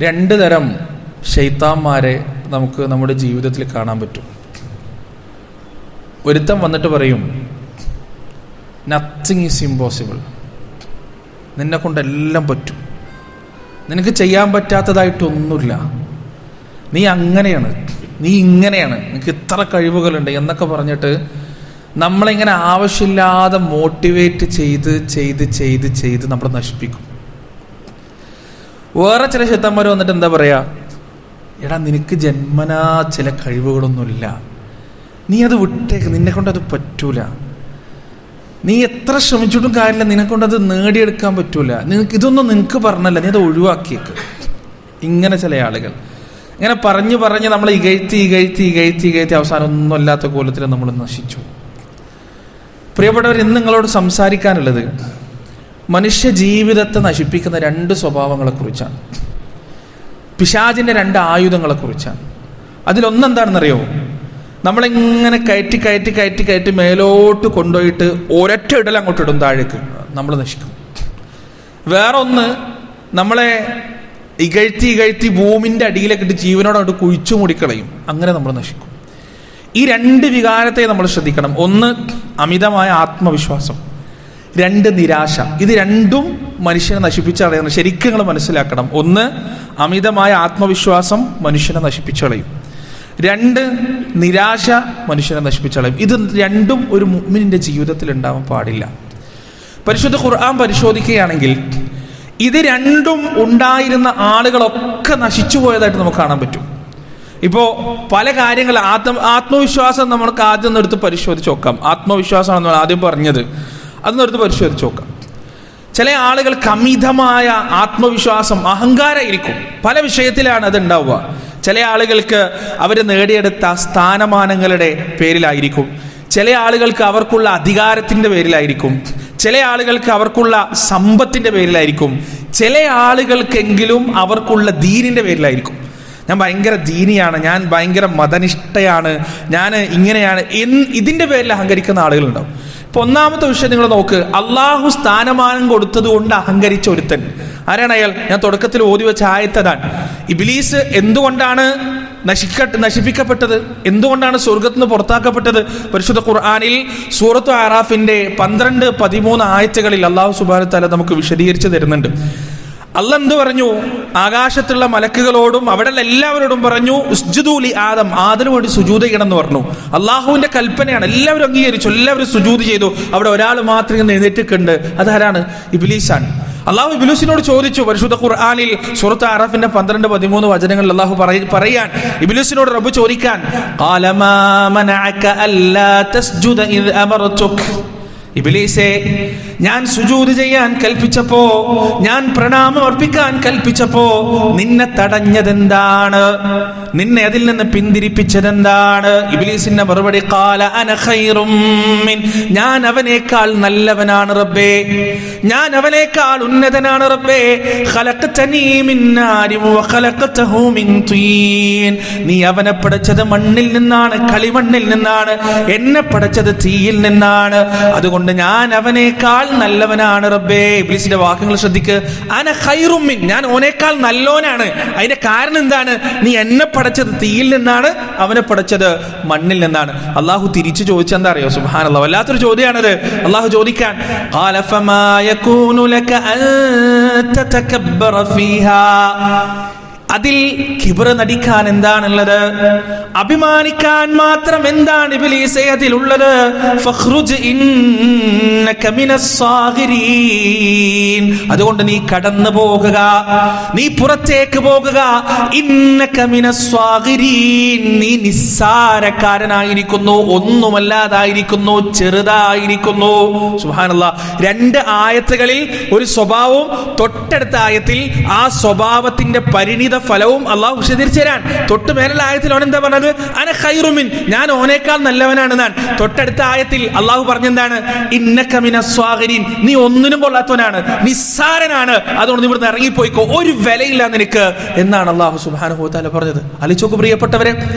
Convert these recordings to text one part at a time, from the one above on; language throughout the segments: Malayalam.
രണ്ട് തരം ഷെയ്ത്താന്മാരെ നമുക്ക് നമ്മുടെ ജീവിതത്തിൽ കാണാൻ പറ്റും ഒരുത്തൻ വന്നിട്ട് പറയും നത്തിങ് ഈസ് ഇമ്പോസിബിൾ നിന്നെ കൊണ്ടെല്ലാം പറ്റും നിനക്ക് ചെയ്യാൻ പറ്റാത്തതായിട്ടൊന്നുമില്ല നീ അങ്ങനെയാണ് നീ ഇങ്ങനെയാണ് നിനക്ക് ഇത്ര കഴിവുകളുണ്ട് എന്നൊക്കെ പറഞ്ഞിട്ട് നമ്മളിങ്ങനെ ആവശ്യമില്ലാതെ മോട്ടിവേറ്റ് ചെയ്ത് ചെയ്ത് ചെയ്ത് ചെയ്ത് നമ്മൾ നശിപ്പിക്കും വേറെ ചില ശക്തന്മാർ വന്നിട്ട് എന്താ പറയാ എടാ നിനക്ക് ജന്മനാ ചില കഴിവുകളൊന്നുമില്ല നീ അത് വിട്ടേക്ക് നിന്നെ കൊണ്ട് അത് പറ്റൂല നീ എത്ര ശ്രമിച്ചിട്ടും കാര്യമില്ല നിന്നെ കൊണ്ട് അത് നേടിയെടുക്കാൻ പറ്റൂല നിനക്ക് ഇതൊന്നും നിനക്ക് പറഞ്ഞല്ല നീ അത് ഒഴിവാക്കിയേക്ക് ഇങ്ങനെ ചില ആളുകൾ ഇങ്ങനെ പറഞ്ഞു പറഞ്ഞ് നമ്മൾ ഇകഴ്ത്തി ഇകഴ്ത്തി ഇകഴ്ത്തി ഇകഴ്ത്തി അവസാനം ഒന്നും അല്ലാത്ത കോലത്തിൽ നമ്മൾ നശിച്ചു പ്രിയപ്പെട്ടവർ ഇന്ന് നിങ്ങളോട് സംസാരിക്കാനുള്ളത് മനുഷ്യ ജീവിതത്തെ നശിപ്പിക്കുന്ന രണ്ട് സ്വഭാവങ്ങളെ കുറിച്ചാണ് പിശാചിന്റെ രണ്ട് ആയുധങ്ങളെ കുറിച്ചാണ് അതിലൊന്നെന്താണെന്നറിയോ നമ്മളിങ്ങനെ കയറ്റി കയറ്റി കയറ്റി കയറ്റി മേലോട്ട് കൊണ്ടുപോയിട്ട് ഒരൊറ്റ ഇടൽ അങ്ങോട്ട് ഇടും താഴേക്ക് നമ്മൾ നശിക്കും വേറെ ഒന്ന് നമ്മളെ ഇകഴ്ത്തി ഇകഴ്ത്തി ഭൂമിന്റെ അടിയിലേക്ക് ഇട്ട് ജീവനോടോട്ട് കുഴിച്ചു മൂടിക്കളയും അങ്ങനെ നമ്മൾ നശിക്കും ഈ രണ്ട് വികാരത്തെ നമ്മൾ ശ്രദ്ധിക്കണം ഒന്ന് അമിതമായ ആത്മവിശ്വാസം രണ്ട് നിരാശ ഇത് രണ്ടും മനുഷ്യനെ നശിപ്പിച്ചളയണം ശരിക്കും നിങ്ങൾ മനസ്സിലാക്കണം ഒന്ന് അമിതമായ ആത്മവിശ്വാസം മനുഷ്യനെ നശിപ്പിച്ചളയും രണ്ട് നിരാശ മനുഷ്യനെ നശിപ്പിച്ചളയും ഇത് രണ്ടും ഒരു മുഅ്മിനിന്റെ ജീവിതത്തിൽ ഉണ്ടാവാൻ പാടില്ല പരിശുദ്ധ ഖുർആൻ പരിശോധിക്കുകയാണെങ്കിൽ ഇത് രണ്ടും ഉണ്ടായിരുന്ന ആളുകളൊക്കെ നശിച്ചു പോയതായിട്ട് നമുക്ക് കാണാൻ പറ്റും ഇപ്പോൾ പല കാര്യങ്ങൾ ആത്മ ആത്മവിശ്വാസം നമുക്ക് ആദ്യം ഒന്ന് എടുത്ത് പരിശോധിച്ച് നോക്കാം ആത്മവിശ്വാസമാണ് നമ്മൾ ആദ്യം പറഞ്ഞത് അതൊന്ന് എടുത്ത് പരിശോധിച്ച് നോക്കാം ചില ആളുകൾക്ക് അമിതമായ ആത്മവിശ്വാസം അഹങ്കാരമായിരിക്കും പല വിഷയത്തിലാണ് അത് ഉണ്ടാവുക ചില ആളുകൾക്ക് അവർ നേടിയെടുത്ത സ്ഥാനമാനങ്ങളുടെ പേരിലായിരിക്കും ചില ആളുകൾക്ക് അവർക്കുള്ള അധികാരത്തിന്റെ പേരിലായിരിക്കും ചില ആളുകൾക്ക് അവർക്കുള്ള സമ്പത്തിന്റെ പേരിലായിരിക്കും ചില ആളുകൾക്കെങ്കിലും അവർക്കുള്ള ദീനിന്റെ പേരിലായിരിക്കും ഞാൻ ഭയങ്കര ദീനിയാണ് ഞാൻ ഭയങ്കര മതനിഷ്ഠയാണ് ഞാൻ ഇങ്ങനെയാണ് എന്ന് ഇതിന്റെ പേരിൽ അഹങ്കരിക്കുന്ന ആളുകളുണ്ടാവും ഇപ്പൊ ഒന്നാമത്തെ വിഷയം നിങ്ങൾ നോക്ക് അള്ളാഹു സ്ഥാനമാനം കൊടുത്തത് കൊണ്ട് അഹങ്കരിച്ച ഒരുത്തൻ ആരാണ് അയാൾ ഞാൻ തുടക്കത്തിൽ ഓതി വെച്ച ആയത്തതാണ് ഇബിലീസ് എന്തുകൊണ്ടാണ് നശിക്ക നശിപ്പിക്കപ്പെട്ടത് എന്തുകൊണ്ടാണ് സ്വർഗത്തിൽ നിന്ന് പുറത്താക്കപ്പെട്ടത് പരിശുദ്ധ ഖുർആാനിൽ സൂറത്ത് ആറാഫിന്റെ പന്ത്രണ്ട് പതിമൂന്ന് ആയത്തുകളിൽ അള്ളാഹു സുബാന തല നമുക്ക് വിശദീകരിച്ച് തരുന്നുണ്ട് അല്ല എന്ത് പറഞ്ഞു ആകാശത്തുള്ള മലക്കുകളോടും അവിടെ എല്ലാവരോടും പറഞ്ഞു ഉസ്ജുദൂലി ആദം ആദന് വേണ്ടി സുജൂത് ചെയ്യണം എന്ന് പറഞ്ഞു അള്ളാഹുവിന്റെ കൽപ്പനയാണ് എല്ലാവരും അംഗീകരിച്ചു എല്ലാവരും സുജൂത് ചെയ്തു അവിടെ ഒരാൾ മാത്രം ഇങ്ങനെ എഴുന്നേറ്റിട്ടുണ്ട് അതാരാണ് ഇബിലീസാണ് അള്ളാഹു ഇബിലൂസിനോട് ചോദിച്ചു പരിശുദ്ധ ഖുർആാനിൽ സുഹൃത്ത് അറഫിന്റെ പന്ത്രണ്ട് പതിമൂന്ന് വചനങ്ങളിൽ അള്ളാഹു പറയ- പറയാൻ ഇബിലൂസിനോട് റബ്ബ് ചോദിക്കാൻ "ഖാല മാ മനഅക അല്ലാ തസ്ജുദ ഇദ് അമർതുക?" ഇബിലീസെ ഞാൻ സുജൂത് ചെയ്യാൻ കൽപ്പിച്ചപ്പോ ഞാൻ പ്രണാമം അർപ്പിക്കാൻ കൽപ്പിച്ചപ്പോ നിന്നെ തടഞ്ഞതെന്താണ് നിന്നെ അതിൽ നിന്ന് പിന്തിരിപ്പിച്ചതെന്താണ് ഇബിലീസിന്റെ മറുപടി കാല അന ഖൈറും മിൻ. ഞാൻ അവനേക്കാൾ നല്ലവനാണ് റബ്ബേ ഞാൻ അവനേക്കാൾ ഉന്നതനാണ് റബ്ബേ ഖലഖ്തനീ മിൻ നാരിൻ വഖലഖ്തഹു മിൻ തീൻ. നീ അവനെ പടച്ചത് മണ്ണിൽ നിന്നാണ് കളിമണ്ണിൽ നിന്നാണ് എന്നെ പടച്ചത് തീയിൽ നിന്നാണ് അതുകൊണ്ട് ഞാൻ അവനേക്കാൾ നല്ലവനാണ് റബ്ബേ ഇബ്ലീസിന്റെ വാക്കുകൾ ശ്രദ്ധിക്ക് അന ഖൈറുമിൻ ഞാൻ ഓനേക്കാൾ നല്ലോനാണ് അതിന്റെ കാരണം എന്താണ് നീ എന്നെ പടച്ചത് തീയിൽ നിന്നാണ് അവനെ പടച്ചത് മണ്ണിൽ നിന്നാണ് അള്ളാഹു തിരിച്ചു ചോദിച്ചെന്താ അറിയോ സുബാനല്ല വല്ലാത്തൊരു ചോദ്യമാണത് അള്ളാഹു ചോദിക്കാൻ "ഖാല ഫമാ യകൂനു ലക അൻ തതകബ്ബറ ഫീഹാ അതിൽ കിബറ് നടിക്കാൻ എന്താണുള്ളത് അഭിമാനിക്കാൻ മാത്രം എന്താണ് ഇബിലീസെ അതിലുള്ളത് ഫഖ്റുജ് ഇന്നക മിനസ്സാഗിരീൻ. അതുകൊണ്ട് നീ കടന്നു പോകുക നീ പുറത്തേക്ക് പോകുക ഇന്നക മിനസ്സാഗിരീൻ. നീ നിസ്സാരക്കാരനായിരിക്കുന്നു ഒന്നുമല്ലാതായിരിക്കുന്നു ചെറുതായിരിക്കുന്നു സുഹാനല്ല രണ്ട് ആയത്തുകളിൽ ഒരു സ്വഭാവവും തൊട്ടടുത്ത ആയത്തിൽ ആ സ്വഭാവത്തിന്റെ പരിണിത ഫലവും അള്ളാഹു വിശദീകരിച്ചു തരാൻ തൊട്ട് മേലുള്ള ആയത്തിൽ അവൻ എന്താ പറഞ്ഞത് അന ഖൈറുമിൻ ഞാൻ ഓനേക്കാൾ നല്ലവനാണ് ഞാൻ തൊട്ടടുത്ത ആയത്തിൽ അള്ളാഹു പറഞ്ഞെന്താണ് ഇന്നക്കമിന സ്വാഗരീൻ നീ ഒന്നിനും കൊള്ളാത്തവനാണ് നിസ്സാരനാണ് അതുകൊണ്ട് നീ ഇവിടുന്ന് ഇറങ്ങിപ്പോയിക്കോ ഒരു വിലയില്ല നിനക്ക് എന്നാണ് അള്ളാഹു സുബാനുഭവത്താല പറഞ്ഞത് അലിച്ചോക്ക് പ്രിയപ്പെട്ടവരെ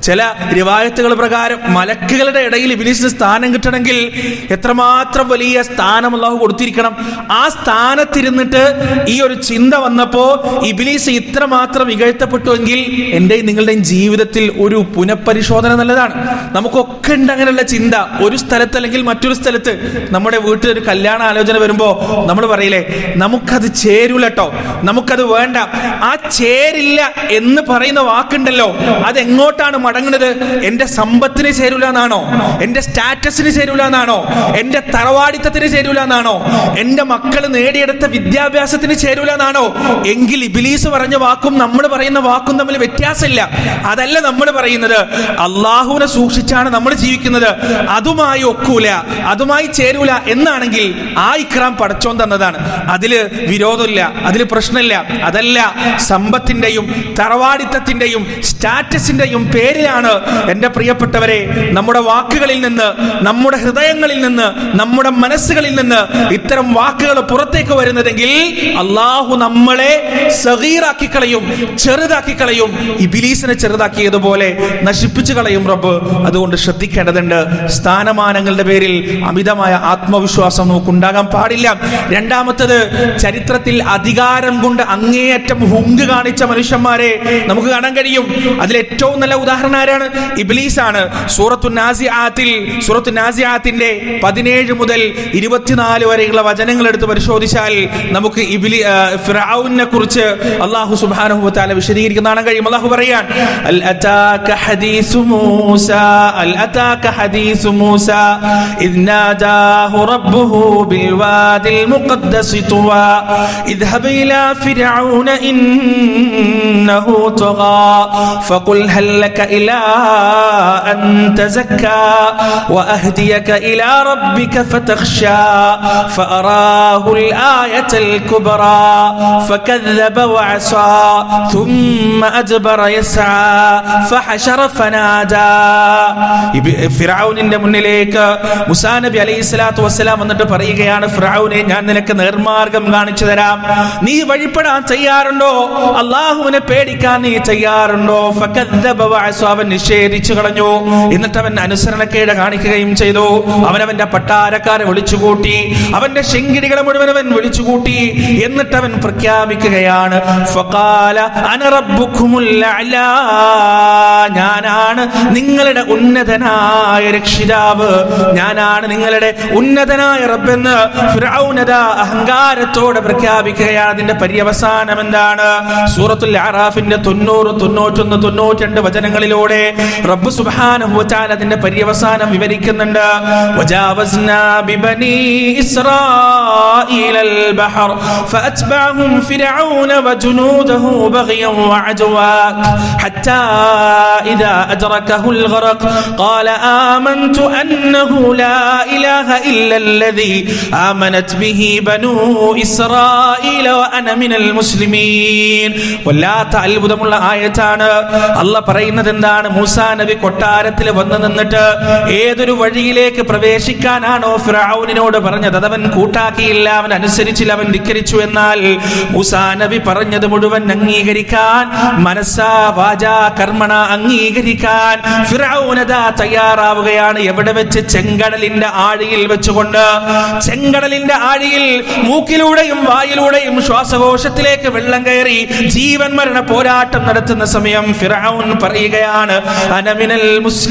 ചില റിവായത്തുകൾ പ്രകാരം മലക്കുകളുടെ ഇടയിൽ ഇബിലീസിന് സ്ഥാനം കിട്ടണമെങ്കിൽ എത്രമാത്രം വലിയ സ്ഥാനം അള്ളാഹു കൊടുത്തിരിക്കണം ആ സ്ഥാനത്തിരുന്നിട്ട് ഈ ഒരു ചിന്ത വന്നപ്പോ ഇബിലീസ് ഇത്രമാത്രം ഇകഴ്ത്തപ്പെട്ടുവെങ്കിൽ എന്റെയും നിങ്ങളുടെയും ജീവിതത്തിൽ ഒരു പുനഃപരിശോധന നല്ലതാണ് നമുക്കൊക്കെ ഉണ്ട് അങ്ങനെയുള്ള ചിന്ത ഒരു സ്ഥലത്ത് അല്ലെങ്കിൽ മറ്റൊരു സ്ഥലത്ത് നമ്മുടെ വീട്ടിൽ ഒരു കല്യാണ ആലോചന വരുമ്പോ നമ്മൾ പറയില്ലേ നമുക്കത് ചേരൂല കേട്ടോ നമുക്കത് വേണ്ട ആ ചേരില്ല എന്ന് പറയുന്ന വാക്കുണ്ടല്ലോ അത് എങ്ങോട്ടാണ് മടങ്ങുന്നത് എന്റെ സമ്പത്തിന് ചേരൂല എന്നാണോ എന്റെ സ്റ്റാറ്റസിന് ചേരൂല എന്നാണോ എന്റെ തറവാടിത്തത്തിന് ചേരൂല എന്നാണോ എന്റെ മക്കൾ നേടിയെടുത്ത വിദ്യാഭ്യാസത്തിന് ചേരൂല എന്നാണോ എങ്കിൽ ഇബിലീസ് പറഞ്ഞ വാക്കും നമ്മൾ പറയുന്ന വാക്കും തമ്മിൽ വ്യത്യാസമില്ല അതല്ല നമ്മൾ പറയുന്നത് അള്ളാഹുവിനെ സൂക്ഷിച്ചാണ് നമ്മൾ ജീവിക്കുന്നത് അതുമായി ഒക്കൂല അതുമായി ചേരൂല എന്നാണെങ്കിൽ ആ ഇക്രാം പടച്ചോൻ തന്നതാണ് അതില് വിരോധമില്ല അതില് പ്രശ്നമില്ല അതല്ല സമ്പത്തിന്റെയും തറവാടിത്തത്തിന്റെയും സ്റ്റാറ്റസിന്റെയും പേരിലാണ് എന്റെ പ്രിയപ്പെട്ടവരെ നമ്മുടെ വാക്കുകളിൽ നിന്ന് നമ്മുടെ ഹൃദയങ്ങളിൽ നിന്ന് നമ്മുടെ മനസ്സുകളിൽ നിന്ന് ഇത്തരം വാക്കുകൾ പുറത്തേക്ക് വരുന്നതെങ്കിൽ അള്ളാഹു നമ്മളെ സഹീറാക്കി കളയും ചെറുതാക്കി കളയും ഇബിലീസിനെ ചെറുതാക്കിയതുപോലെ നശിപ്പിച്ചു കളയും റബ്ബ് അതുകൊണ്ട് ശ്രദ്ധിക്കേണ്ടതുണ്ട് സ്ഥാനമാനങ്ങളുടെ പേരിൽ അമിതമായ ആത്മവിശ്വാസം നമുക്കുണ്ടാകാൻ പാടില്ല രണ്ടാമത്തത് ചരിത്രത്തിൽ അധികാരം കൊണ്ട് അങ്ങേയറ്റം ഹുങ്ക് കാണിച്ച മനുഷ്യന്മാരെ നമുക്ക് കാണാൻ കഴിയും അതിൽ ഏറ്റവും നല്ല ഉദാഹരണം ആരാണ് ഇബ്ലീസ് ആണ് സൂറത്തു നാസിയാത്തിൽ സൂറത്തു നാസിയാത്തിന്റെ പതിനേഴ് മുതൽ ഇരുപത്തിനാല് വരെയുള്ള വചനങ്ങൾ എടുത്ത് പരിശോധിച്ചാൽ നമുക്ക് ഇബിലി ഫിറഔനെ കുറിച്ച് അള്ളാഹു സുബ്ഹാനഹു വതആല വിശദീകരിക്കുന്ന കാണാൻ കഴിയും അള്ളാഹു പറയാൻ അൽ അതാക ഹദീസു മൂസ അൽ അതാക ഹദീസു മൂസ ഇദ് നാദാഹു റബ്ബുഹു ബിൽ വാദിൽ മുഖദ്ദസ് തുവാ اذهب إلى فرعون إنه طغى فقل هل لك إلى أن تزكى وأهديك إلى ربك فتخشى فأراه الآية الكبرى فكذب وعصى ثم أدبر يسعى فحشر فنادى ഫിറൌനിന്റെ മുന്നിലേക്ക് മുസാ നബി അലൈഹി സ്വലാത്തു വസ്സലാം വന്നിട്ട് പറയുകയാണ് ഫിറൌനെ ഞാൻ നിനക്ക് നേർമാർഗം കാണിച്ചു തരാം നീ വഴിപ്പെടാൻ തയ്യാറുണ്ടോ അള്ളാഹുവിനെ പേടിക്കാൻ നീ തയ്യാറുണ്ടോ ഫകദ്ദബ വഅസ അവൻ നിഷേധിച്ചു കളഞ്ഞു എന്നിട്ട് അവൻ അനുസരണക്കേട് കാണിക്കുകയും ചെയ്തു അവൻ അവന്റെ പട്ടാരക്കാരെ വിളിച്ചുകൂട്ടി അവന്റെ ശെങ്കിടികളെ മുഴുവൻ അവൻ വിളിച്ചുകൂട്ടി എന്നിട്ട് അവൻ പ്രഖ്യാപിക്കുകയാണ് ഫഖാല അന റബ്ബുക്കുമുൽ അഅ്ലാ. ഞാനാണ് നിങ്ങളുടെ ഉന്നതനായ രക്ഷിതാവ് ഞാനാണ് നിങ്ങളുടെ ഉന്നതനായ റബ്ബെന്ന് ഫിറഔനത അഹങ്കാരത്തോടെ പ്രഖ്യാപിക്കുകയാണ് അതിന്റെ പര്യവസാനം എന്താണ് സൂറത്തുൽ അറാഫിന്റെ തൊണ്ണൂറ് തൊണ്ണൂറ്റൊന്ന് തൊണ്ണൂറ്റിരണ്ട് വചനങ്ങളിലൂടെ റബ്ബ് സുബ്ഹാനഹു വതആല അതിന്റെ പര്യവസാനം വിവരിക്കുന്നുണ്ട് വജാവസ്നാ ബിബനി ഇസ്രായീല البحر فأتبعهم فرعون وجنوده بغيا وعدوا حتى إذا أدركه الغرق قال آمنت أنه لا إله إلا الذي آمنت به بنو إسرائيل وأنا من المسلمين വല്ലാത്ത അത്ഭുതമുള്ള ആയത്താണ് അല്ല പറയുന്നത് എന്താണ് മൂസാ നബി കൊട്ടാരത്തിൽ വന്നു നിന്നിട്ട് ഏതൊരു വഴിയിലേക്ക് പ്രവേശിക്കാനാണോ ഫിറൌനിനോട് പറഞ്ഞത് അതവൻ കൂട്ടാക്കിയില്ല അവൻ അനുസരിച്ചില്ല അവൻ ധിക്കരിച്ചു എന്നാൽ മൂസാ നബി പറഞ്ഞത് മുഴുവൻ അംഗീകരിക്കാൻ മനസ്സാ വാചാ കർമ്മണ അംഗീകരിക്കാൻ ഫിറൌനത തയ്യാറാവുകയാണ് എവിടെ വെച്ച് ചെങ്കടലിന്റെ ആഴിയിൽ വെച്ചുകൊണ്ട് ചെങ്കടലിന്റെ ആഴിയിൽ മൂക്കിലൂടെയും വായിലൂടെയും ശ്വാസകോശത്തിലേക്ക് വെള്ളം കയറി ജീവൻ മരണ പോരാട്ടം നടത്തുന്ന സമയം ഫിറൌൻ പറയുകയാണ് അനമിനൽ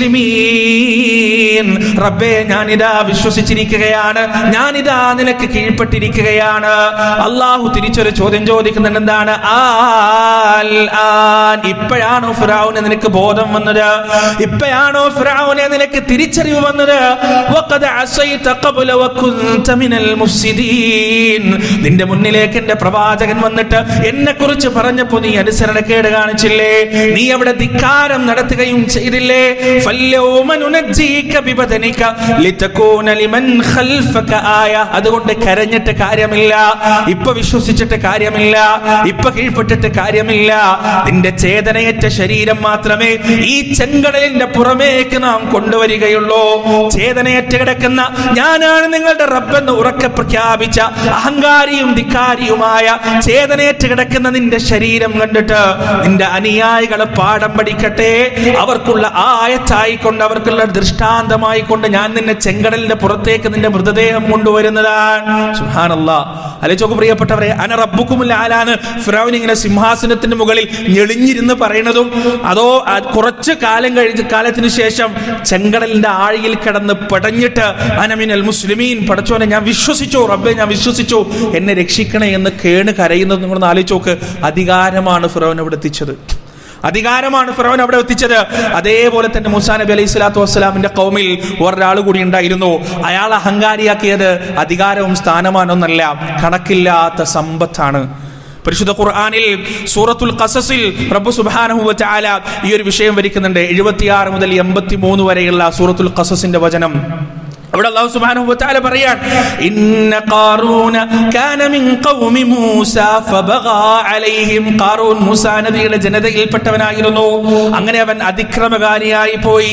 മുസ്ലിമീൻ റബ്ബേ ഞാനിതാ വിശ്വസിച്ചിരിക്കുകയാണ് ഞാനിതാ നിനക്ക് കീഴ്പ്പെട്ടിരിക്കുകയാണ് അള്ളാഹു തിരിച്ചൊരു ചോദ്യം ചോദിക്കുന്നുണ്ട് എന്താണ് ആൽ ആൻ ഇപ്പോഴാണോ ഫിറൌന് നിനക്ക് ബോധം വന്നത് ഇപ്പോഴാണോ ഫിറൌനെ നിനക്ക് തിരിച്ചറിവ് വന്നത് വഖദ് അസൈത ഖബ്ല വകുൻത മിനൽ മുഫ്സിദീൻ നിന്റെ മുന്നിലേക്ക് എന്റെ പ്രവാചകൻ വന്നിട്ട് എന്നെ കുറിച്ച് പറഞ്ഞപ്പോ നീ അനുസരണക്കേട് കാണിച്ചില്ലേ നീ അവിടെ ധിക്കാരം നടത്തുകയും ചെയ്തില്ലേ ഫല്യൗമ നുനജ്ജീക ബിബദനിക ലിതകൂന ലിമൻ ഖൽഫക ആയ അതുകൊണ്ട് കരഞ്ഞിട്ട് കാര്യമില്ല ഇപ്പൊ വിശ്വസിച്ചിട്ട് കാര്യമില്ല ഇപ്പൊ കീഴ്പ്പെട്ടിട്ട് കാര്യമില്ല നിന്റെ ചേതനയറ്റ ശരീരം മാത്രമേ ഈ ചെങ്കടലിന്റെ പുറമേക്ക് നാം കൊണ്ടുവരികയുള്ളൂ ചേതനയറ്റ കിടക്കുന്ന ഞാനാണ് നിങ്ങളുടെ റബ്ബെന്ന് ഉറക്കെ പ്രഖ്യാപിച്ച അഹങ്കാരിയും ധിക്കാരിയുമായ ചേതനയറ്റ് കിടക്കുന്ന നിന്റെ ശരീരം കണ്ടിട്ട് നിന്റെ അനുയായികളെ പാഠം പഠിക്കട്ടെ അവർക്കുള്ള ആയച്ചായിക്കൊണ്ട് അവർക്കുള്ള ദൃഷ്ടാന്തമായി കൊണ്ട് ഞാൻ നിന്നെ ചെങ്കടലിന്റെ പുറത്തേക്ക് നിന്റെ മൃതദേഹം കൊണ്ടുവരുന്നതാണ് സുഹാനല്ലാ അലച്ചോക്ക് പ്രിയപ്പെട്ടവരെ അന റബ്ബുക്കുമില്ല ആലാന്ന് ഫിറോൻ ഇങ്ങനെ സിംഹാസനത്തിന്റെ മുകളിൽ ഞെളിഞ്ഞിരുന്ന് പറയുന്നതും അതോ ആ കുറച്ച് കാലം കഴിഞ്ഞ കാലത്തിന് ശേഷം ചെങ്കടലിന്റെ ആഴിയിൽ കിടന്ന് പടഞ്ഞിട്ട് അനമിനൽ മുസ്ലിമീൻ പടച്ചോനെ ഞാൻ വിശ്വസിച്ചു റബ്ബെ ഞാൻ വിശ്വസിച്ചു എന്നെ രക്ഷിക്കണേ എന്ന് കേണ് കരയുന്നത് നിങ്ങളൊന്ന് ആലോചിച്ചോക്ക് അധികാരമാണ് ഫിറോൻ അവിടെ എത്തിച്ചത് അധികാരമാണ് ഫിറോൻ അവിടെ എത്തിച്ചത് അതേപോലെ തന്നെ മുസാ നബി അലൈഹി സ്വലാത്തു വസ്സലാമിന്റെ കൗമിൽ ഒരാൾ കൂടി ഉണ്ടായിരുന്നു അയാൾ അഹങ്കാരിയാക്കിയത് അധികാരവും സ്ഥാനമാനൊന്നല്ല കണക്കില്ലാത്ത സമ്പത്താണ് പരിശുദ്ധ ഖുർആനിൽ സൂറത്തുൽ ഖസസിൽ റബ്ബ് സുബ്ഹാനഹു വതആല ഈ ഒരു വിഷയം വരിക്കുന്നുണ്ട് എഴുപത്തിയാറ് മുതൽ എൺപത്തി മൂന്ന് വരെയുള്ള സൂറത്തുൽ ഖസസിന്റെ വചനം അവിടെ അല്ലാഹു സുബ്ഹാനഹു വതആല പറയാൻ ഇന്ന ഖാറൂന കാന മിൻ ഖൗമി മൂസ ഫബഗാ അലൈഹിം ഖാറൂൻ മൂസ നബിയുടെ ജനതയിൽപ്പെട്ടവനായിരുന്നു അങ്ങനെ അവൻ അതിക്രമകാരിയായി പോയി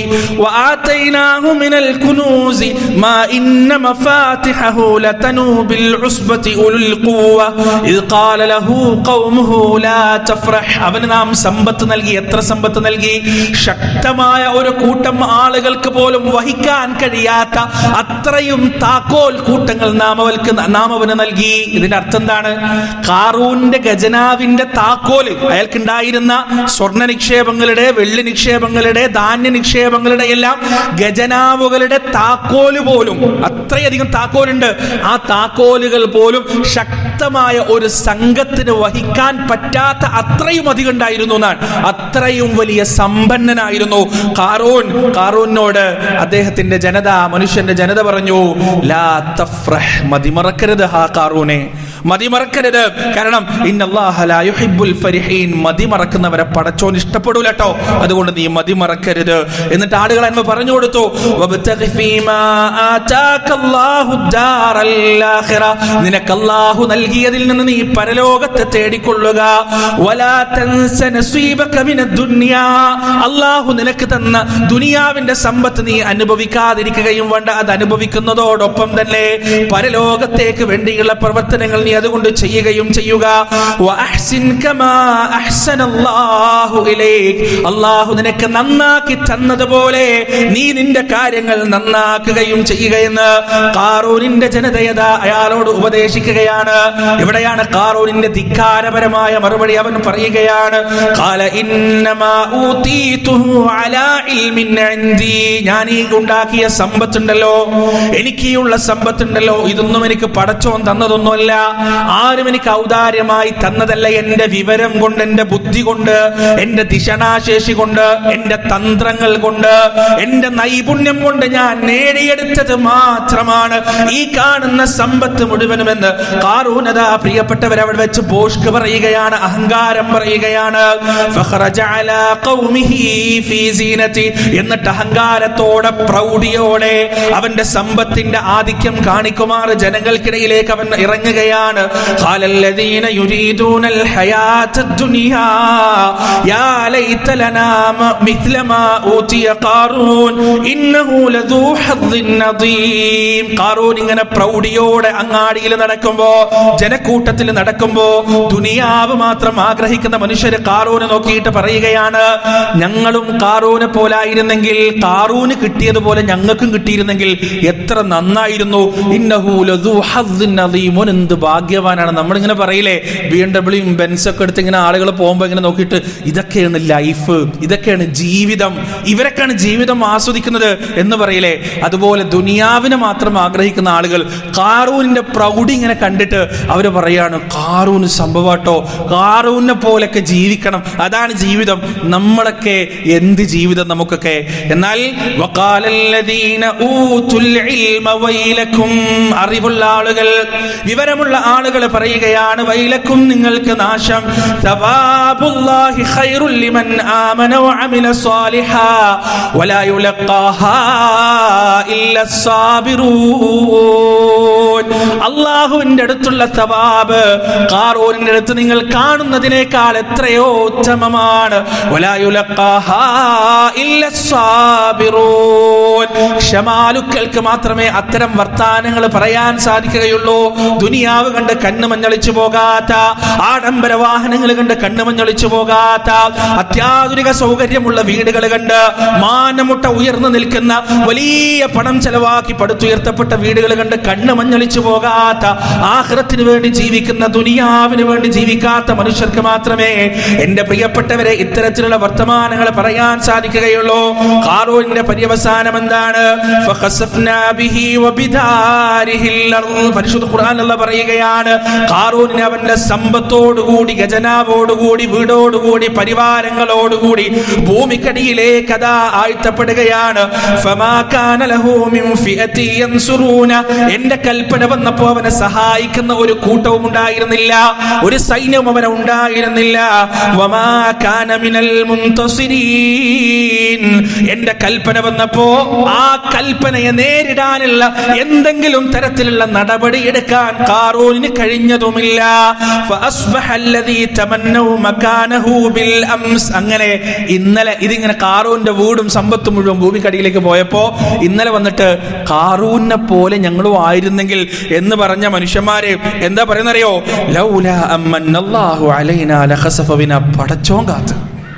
വആതൈനാഹു മിനൽ കുനൂസി മാ ഇന്ന മഫാത്തിഹഹു ലതനൂ ബിൽ ഉസ്ബതി ഉലുൽ ഖുവ ഇദ് ഖാല ലഹു ഖൗമുഹു ലാ തഫ്രഹ് അവന് നാം സമ്പത്ത് നൽകി എത്ര സമ്പത്ത് നൽകി ശക്തമായ ഒരു കൂട്ടം ആളുകൾക്ക് പോലും വഹിക്കാൻ കഴിയാത്ത അത്രയും താക്കോൽ കൂട്ടങ്ങൾ നാം അവൾക്ക് നാം അവന് നൽകി ഇതിന്റെ അർത്ഥം എന്താണ് കാറൂന്റെ ഖജനാവിന്റെ താക്കോല് അയാൾക്കുണ്ടായിരുന്ന സ്വർണ്ണ നിക്ഷേപങ്ങളുടെ വെള്ളി നിക്ഷേപങ്ങളുടെ ധാന്യ നിക്ഷേപങ്ങളുടെ എല്ലാം ഖജനാവുകളുടെ താക്കോല് പോലും അത്രയധികം താക്കോലുണ്ട് ആ താക്കോലുകൾ പോലും ശക്തമായ ഒരു സംഘത്തിന് വഹിക്കാൻ പറ്റാത്ത അത്രയും അധികം ഉണ്ടായിരുന്നു എന്നാണ് അത്രയും വലിയ സമ്പന്നനായിരുന്നു കാറൂൻ കാറൂനോട് അദ്ദേഹത്തിന്റെ ജനത മനുഷ്യന്റെ ജനത പറഞ്ഞു ലാ തഫ്രഹ് മതിമറക്കരുത് ഹാ കാറൂനെ മതിമറക്കരുത് കാരണം ഇന്നല്ലാഹ ലാ യുഹിബ്ബുൽ ഫരിഹീൻ മതിമറക്കുന്നവരെ പടച്ചോൻ ഇഷ്ടപ്പെടൂല കേട്ടോ അതുകൊണ്ട് നീ മതിമറക്കരുത് എന്നിട്ട് ആളുകൾ അന്മ പറഞ്ഞു കൊടുത്തു വബ്തഗി ഫീമാ ആതാകല്ലാഹു ദാറൽ ആഖിറ നിനക്ക് അല്ലാഹു നൽകിയതിൽ നിന്ന് നീ പരലോകത്തെ തേടിക്കൊള്ളുക വലാ തൻസ നസീബക മിനദ് ദുനിയാ അല്ലാഹു നിനക്ക് തന്ന ദുനിയാവിന്റെ സമ്പത്ത് നീ അനുഭവിക്കാതിരിക്കുകയും വേണ്ട അത് അനുഭവിക്കുന്നതോടൊപ്പം തന്നെ പരലോകത്തേക്ക് വേണ്ടിയുള്ള പ്രവർത്തനങ്ങൾ നീ അതുകൊണ്ട് ചെയ്യുകയും ചെയ്യുക വഅഹ്സിൻ കമാ അഹ്സനല്ലാഹു ഇലൈക് അല്ലാഹു നിനക്ക് നന്നാക്കി തന്നതുപോലെ നീ നിന്റെ കാര്യങ്ങൾ നന്നാക്കുകയും ചെയ്യുകയെന്ന് കാറൂനിന്റെ ജനതയത അയാളോട് ഉപദേശിക്കുകയാണ് ഇവിടെയാണ് കാറൂനിന്റെ ധിക്കാരപരമായ മറുപടി അവൻ പറയുകയാണ് കാല ഇന്നമാ ഊതീതുഹു അലാ ഇൽമിൻ ഇൻദി ഞാൻ ഈ ഉണ്ടാക്കിയ സമ്പത്തുണ്ടല്ലോ എനിക്ക് ഈ ഉള്ള സമ്പത്തുണ്ടല്ലോ ഇതൊന്നും എനിക്ക് പടച്ചോൻ തന്നതൊന്നുമല്ല ആരും എനിക്ക് ഔദാര്യമായി തന്നതല്ല എന്റെ വിവരം കൊണ്ട് എന്റെ ബുദ്ധി കൊണ്ട് എന്റെ ദിശണാശേഷി കൊണ്ട് എന്റെ തന്ത്രങ്ങൾ കൊണ്ട് എന്റെ നൈപുണ്യം കൊണ്ട് ഞാൻ നേടിയെടുത്തത് മാത്രമാണ് ഈ കാണുന്ന സമ്പത്ത് മുഴുവനുമെന്ന് കാറൂനത പ്രിയപ്പെട്ടവർ അവിടെ വെച്ച് ബോഷ്ക്ക് പറയുകയാണ് അഹങ്കാരം പറയുകയാണ് ഫഖറജ അലാ ഖൗമിഹി ഫീ സീനതി എന്നിട്ട് അഹങ്കാരത്തോടെ പ്രൗഢിയോടെ അവന്റെ സമ്പത്തിന്റെ ആധിക്യം കാണിക്കുമാർ ജനങ്ങൾക്കിടയിലേക്ക് അവൻ ഇറങ്ങുകയാണ് ഖാലല്ലദീന യുരീദൂനൽ ഹയാത്തദ് ദുനിയാ യാ ലൈത ലനാ മ- മിത്ല മാ ഊതിയ ഖാറൂൻ ഇന്നഹു ലദൂ ഹദ്ദിൻ നദീം ഖാറൂൻ ഇങ്ങനെ പ്രൗഢിയോടെ അങ്ങാടിയിൽ നടക്കുമ്പോ ജനക്കൂട്ടത്തിൽ നടക്കുമ്പോ ദുനിയാവ് മാത്രം ആഗ്രഹിക്കുന്ന മനുഷ്യര് കാറൂനെ നോക്കിയിട്ട് പറയുകയാണ് ഞങ്ങളും കാറൂനെ പോലായിരുന്നെങ്കിൽ കാറൂന് കിട്ടിയതുപോലെ ഞങ്ങൾക്കും കിട്ടിയിരുന്നെങ്കിൽ എത്ര നന്നായിരുന്നു ഇന്നഹു ലദൂ ഹദ്ദിൻ നദീം. ഓൻ എന്ത് ഭാഗ്യവാനാണ് നമ്മളിങ്ങനെ പറയില്ലേ ബി എം ഡബ്ല്യൂയും ബെൻസൊക്കെ എടുത്ത് ഇങ്ങനെ ആളുകൾ പോകുമ്പോൾ ഇങ്ങനെ നോക്കിയിട്ട് ഇതൊക്കെയാണ് ലൈഫ് ഇതൊക്കെയാണ് ജീവിതം ഇവരൊക്കെയാണ് ജീവിതം ആസ്വദിക്കുന്നത് എന്ന് പറയില്ലേ അതുപോലെ ദുനിയാവിനെ മാത്രം ആഗ്രഹിക്കുന്ന ആളുകൾ കാറൂനിന്റെ പ്രൗഢി ഇങ്ങനെ കണ്ടിട്ട് അവര് പറയാണ് കാറൂന് സംഭവാട്ടോ കാറൂനെ പോലൊക്കെ ജീവിക്കണം അതാണ് ജീവിതം നമ്മളൊക്കെ എന്ത് ജീവിതം നമുക്കൊക്കെ എന്നാൽ വഖാലല്ലദീന ഊതുൽ ഇൽമ വൈലക്കും അറിവുള്ള ആളുകൾ വിവരമുള്ള ആളുകൾ പറയുകയാണ് വൈലക്കും നിങ്ങൾക്ക് നാശം സവാബുല്ലാഹി ഖൈറുൽ ലിമൻ ആമന വഅമില സ്വാലിഹാ വലാ യുലഖാഹാ ഇല്ല സാബിറൂൻ അള്ളാഹുവിന്റെ അടുത്തുള്ള സവാബ് കാറൂരിന്റെ അടുത്ത് നിങ്ങൾ കാണുന്നതിനേക്കാൾ എത്രയോ ഉത്തമമാണ് വലാ യുലഖാഹാ ഇല്ല സാബിറൂൻ ക്ഷമാലുക്കൾക്ക് മാത്രമേ അത്തരം വർത്താനങ്ങൾ പറയാൻ സാധിക്കുകയുള്ളൂ ദുനിയാവ് കണ്ട് കണ്ണ് മഞ്ഞളിച്ചു പോകാത്ത ആഡംബര വാഹനങ്ങൾ കണ്ട് കണ്ണ് മഞ്ഞളിച്ചു പോകാത്ത അത്യാധുനിക സൗകര്യമുള്ള വീടുകൾ കണ്ട് മാനമുട്ട ഉയർന്നു നിൽക്കുന്ന വലിയ പണം ചെലവാക്കി പടുത്തുയർത്തപ്പെട്ട വീടുകൾ കണ്ട് കണ്ണ് മഞ്ഞളിച്ചു പോകാത്ത ആഹ്റത്തിന് വേണ്ടി ജീവിക്കുന്ന ദുനിയാവിന് വേണ്ടി ജീവിക്കാത്ത മനുഷ്യർക്ക് മാത്രമേ എന്റെ പ്രിയപ്പെട്ടവരെ ഇത്തരത്തിലുള്ള വർത്തമാനങ്ങൾ പറയാൻ സാധിക്കുകയുള്ളൂ കാറൂരിന്റെ പര്യവസാനം എന്താണ് ഫഖസഫ്നാ ബിഹി വബിദാരിഹിൽ അർള്. പരിശുദ്ധ ഖുർആൻ അല്ല പറയുകയാണ് കാറൂരിന് അവന്റെ സമ്പത്തോടുകൂടി ഖജനാവോടുകൂടി വീടോടുകൂടി പരിവാരങ്ങളോടുകൂടി ഭൂമിക്കടിയിലേക്ക് അതാ ആഴ്ത്തപ്പെടുകയാണ് ഫമാ കാന ലഹു മിൻ ഫിഅതി യൻസുറൂന എന്റെ കൽപ്പന വന്നപ്പോ അവനെ സഹായിക്കുന്ന ഒരു കൂട്ടവും ഉണ്ടായിരുന്നില്ല ഒരു സൈന്യവും അവനെ ഉണ്ടായിരുന്നില്ല വമാ കാന മിനൽ മുൻതസിരീൻ എന്റെ കൽപ്പന വന്നപ്പോ ആ കൽപ്പനയെ നേരിടാനുള്ള എന്തെങ്കിലും തരത്തിലുള്ള നടപടി എടുക്കാൻ കാറൂനിന് കഴിഞ്ഞതുമില്ല ഫഅസ്ബഹ അല്ലദീ തമന്നൗ മകാനഹു ബിൽ അംസ് അങ്ങനെ ഇന്നലെ ഇതിങ്ങനെ കാറൂന്റെ വീടും സമ്പത്തും മുഴുവൻ ഭൂമിക്കടിയിലേക്ക് പോയപ്പോ ഇന്നലെ വന്നിട്ട് കാറൂനെ പോലെ ഞങ്ങളും ആയിരുന്നെങ്കിൽ എന്ന് പറഞ്ഞ മനുഷ്യന്മാരെ എന്താ പറയുന്നറിയോ ലൗല അമ്മന്നല്ലാഹു അലൈനാ ലഖസഫ ബിനാ പടച്ചോൻ കാത്ത്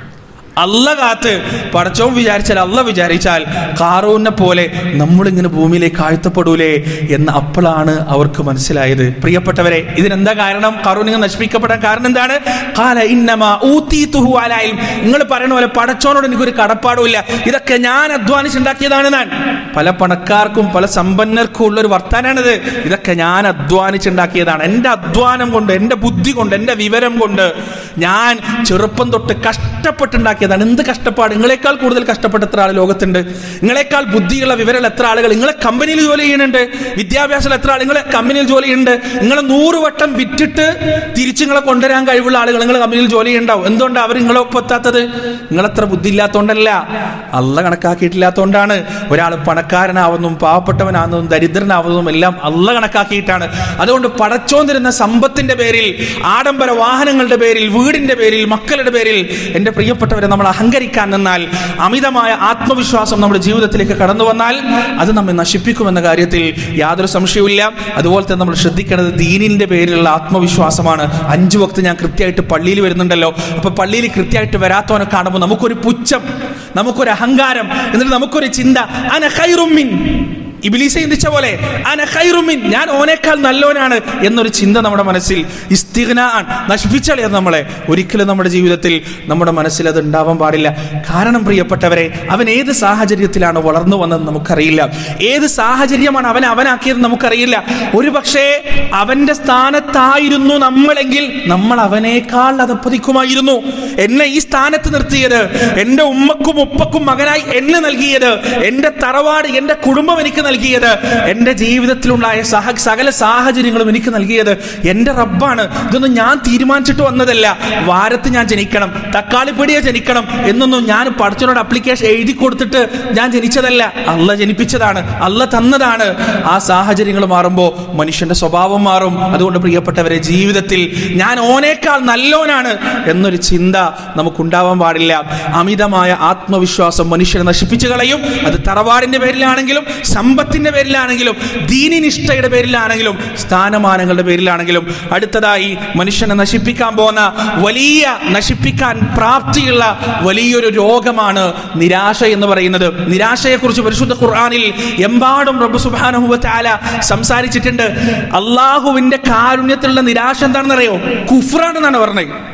അല്ല കാത്ത് പടച്ചോൻ വിചാരിച്ചാൽ അല്ല വിചാരിച്ചാൽ കാറൂനെ പോലെ നമ്മളിങ്ങനെ ഭൂമിയിലേക്ക് ആഴ്ത്തപ്പെടൂലേ എന്ന് അപ്പോഴാണ് അവർക്ക് മനസ്സിലായത് പ്രിയപ്പെട്ടവരെ ഇതിനെന്താ കാരണം കാറൂനിങ്ങനെ നശിപ്പിക്കപ്പെടാൻ കാരണം എന്താണ് കാല ഇന്നമാ ഊത്തീതുഹു അലാ ഇൽം. നിങ്ങൾ പറയുന്ന പോലെ പടച്ചോനോട് എനിക്കൊരു കടപ്പാടുമില്ല ഇതൊക്കെ ഞാൻ അധ്വാനിച്ചുണ്ടാക്കിയതാണ് ഞാൻ പല പണക്കാർക്കും പല സമ്പന്നർക്കും ഉള്ള ഒരു വർത്താനാണിത് ഇതൊക്കെ ഞാൻ അധ്വാനിച്ചുണ്ടാക്കിയതാണ് എൻ്റെ അധ്വാനം കൊണ്ട് എൻ്റെ ബുദ്ധി കൊണ്ട് എൻ്റെ വിവരം കൊണ്ട് ഞാൻ ചെറുപ്പം തൊട്ട് കഷ്ടപ്പെട്ടുണ്ടാക്കിയതാണ് എന്ത് കഷ്ടപ്പാട് നിങ്ങളെക്കാൾ കൂടുതൽ കഷ്ടപ്പെട്ട എത്ര ആൾ ലോകത്തുണ്ട് നിങ്ങളെക്കാൾ ബുദ്ധിയുള്ള വിവരമുള്ള എത്ര ആളുകൾ നിങ്ങളെ കമ്പനിയിൽ ജോലി ചെയ്യുന്നുണ്ട് വിദ്യാഭ്യാസത്തിൽ എത്ര ആൾ നിങ്ങളെ കമ്പനിയിൽ ജോലി ചെയ്യുന്നുണ്ട് നിങ്ങൾ നൂറ് വട്ടം വിറ്റിട്ട് തിരിച്ച് നിങ്ങളെ കൊണ്ടുവരാൻ കഴിവുള്ള ആളുകൾ നിങ്ങൾ കമ്പനിയിൽ ജോലി ചെയ്യുന്നുണ്ടാവും എന്തുകൊണ്ടാണ് അവർ നിങ്ങളെ ഒപ്പെത്താത്തത് നിങ്ങളത്ര ബുദ്ധി ഇല്ലാത്തതുകൊണ്ടല്ല അല്ല കണക്കാക്കിയിട്ടില്ലാത്തതുകൊണ്ടാണ് ഒരാൾ പണക്കാരനാവുന്നതും പാവപ്പെട്ടവനാവുന്നതും ദരിദ്രനാവുന്നതും എല്ലാം അല്ല കണക്കാക്കിയിട്ടാണ് അതുകൊണ്ട് പടച്ചോൻ തരുന്ന സമ്പത്തിന്റെ പേരിൽ ആഡംബര വാഹനങ്ങളുടെ പേരിൽ വീടിന്റെ പേരിൽ മക്കളുടെ പേരിൽ എൻ്റെ പ്രിയപ്പെട്ടവരെ നമ്മൾ അഹങ്കരിക്കാൻ നിന്നാൽ അമിതമായ ആത്മവിശ്വാസം നമ്മുടെ ജീവിതത്തിലേക്ക് കടന്നു വന്നാൽ അത് നമ്മെ നശിപ്പിക്കുമെന്ന കാര്യത്തിൽ യാതൊരു സംശയവുമില്ല അതുപോലെ തന്നെ നമ്മൾ ശ്രദ്ധിക്കേണ്ടത് ദീനിന്റെ പേരിലുള്ള ആത്മവിശ്വാസമാണ് അഞ്ചു വക്ത് ഞാൻ കൃത്യമായിട്ട് പള്ളിയിൽ വരുന്നുണ്ടല്ലോ അപ്പൊ പള്ളിയിൽ കൃത്യമായിട്ട് വരാത്തവനെ കാണുമ്പോൾ നമുക്കൊരു പുച്ഛം നമുക്കൊരു അഹങ്കാരം എന്നിട്ട് നമുക്കൊരു ചിന്ത അന ഖൈറുമിൻ ഇബിലീസെ ചിന്തിച്ച പോലെ അന ഖൈറുമിൻ ഞാൻ ഓനേക്കാൾ നല്ലോനാണ് എന്നൊരു ചിന്ത നമ്മുടെ മനസ്സിൽ ഇസ്തിഗ്നാൻ നശിപ്പിച്ചളയത് നമ്മളെ ഒരിക്കലും നമ്മുടെ ജീവിതത്തിൽ നമ്മുടെ മനസ്സിൽ അത് ഉണ്ടാവാൻ പാടില്ല കാരണം പ്രിയപ്പെട്ടവരെ അവൻ ഏത് സാഹചര്യത്തിലാണ് വളർന്നു വന്നത് നമുക്കറിയില്ല ഏത് സാഹചര്യമാണ് അവൻ അവനാക്കിയത് നമുക്കറിയില്ല ഒരു പക്ഷേ അവന്റെ സ്ഥാനത്തായിരുന്നു നമ്മളെങ്കിൽ നമ്മൾ അവനേക്കാൾ അതപ്പതിക്കുമായിരുന്നു എന്നെ ഈ സ്ഥാനത്ത് നിർത്തിയത് എന്റെ ഉമ്മക്കും ഉപ്പക്കും മകനായി എന്നെ നൽകിയത് എന്റെ തറവാട് എന്റെ കുടുംബം എനിക്ക് നൽകിയത് എന്റെ ജീവിതത്തിലുണ്ടായ സഹ സകല സാഹചര്യങ്ങളും എനിക്ക് നൽകിയത് എന്റെ റബ്ബാണ് ഇതൊന്നും ഞാൻ തീരുമാനിച്ചിട്ട് വന്നതല്ല വാരത്ത് ഞാൻ ജനിക്കണം തക്കാളിപ്പൊടിയെ ജനിക്കണം എന്നൊന്നും ഞാൻ പഠിച്ചനോട് അപ്ലിക്കേഷൻ എഴുതി കൊടുത്തിട്ട് ഞാൻ ജനിച്ചതല്ല അല്ല ജനിപ്പിച്ചതാണ് അല്ല തന്നതാണ് ആ സാഹചര്യങ്ങൾ മാറുമ്പോൾ മനുഷ്യന്റെ സ്വഭാവം മാറും അതുകൊണ്ട് പ്രിയപ്പെട്ടവരെ ജീവിതത്തിൽ ഞാൻ ഓനേക്കാൾ നല്ലോനാണ് എന്നൊരു ചിന്ത നമുക്കുണ്ടാവാൻ പാടില്ല അമിതമായ ആത്മവിശ്വാസം മനുഷ്യനെ നശിപ്പിച്ചു കളയും അത് തറവാടിന്റെ പേരിലാണെങ്കിലും സമ്പത്തിന്റെ പേരിലാണെങ്കിലും ദീനിനിഷ്ഠയുടെ പേരിലാണെങ്കിലും സ്ഥാനമാനങ്ങളുടെ പേരിലാണെങ്കിലും അടുത്തതായി മനുഷ്യനെ നശിപ്പിക്കാൻ പോകുന്ന വലിയ നശിപ്പിക്കാൻ പ്രാപ്തിയുള്ള വലിയൊരു രോഗമാണ് നിരാശ എന്ന് പറയുന്നത് നിരാശയെക്കുറിച്ച് പരിശുദ്ധ ഖുർആനിൽ എമ്പാടും റബ്ബ് സുബ്ഹാനഹു വ തആല സംസാരിച്ചിട്ടുണ്ട് അള്ളാഹുവിന്റെ കാരുണ്യത്തിലുള്ള നിരാശ എന്താണെന്ന് അറിയോ കുഫ്രാണെന്നാണ് പറഞ്ഞത്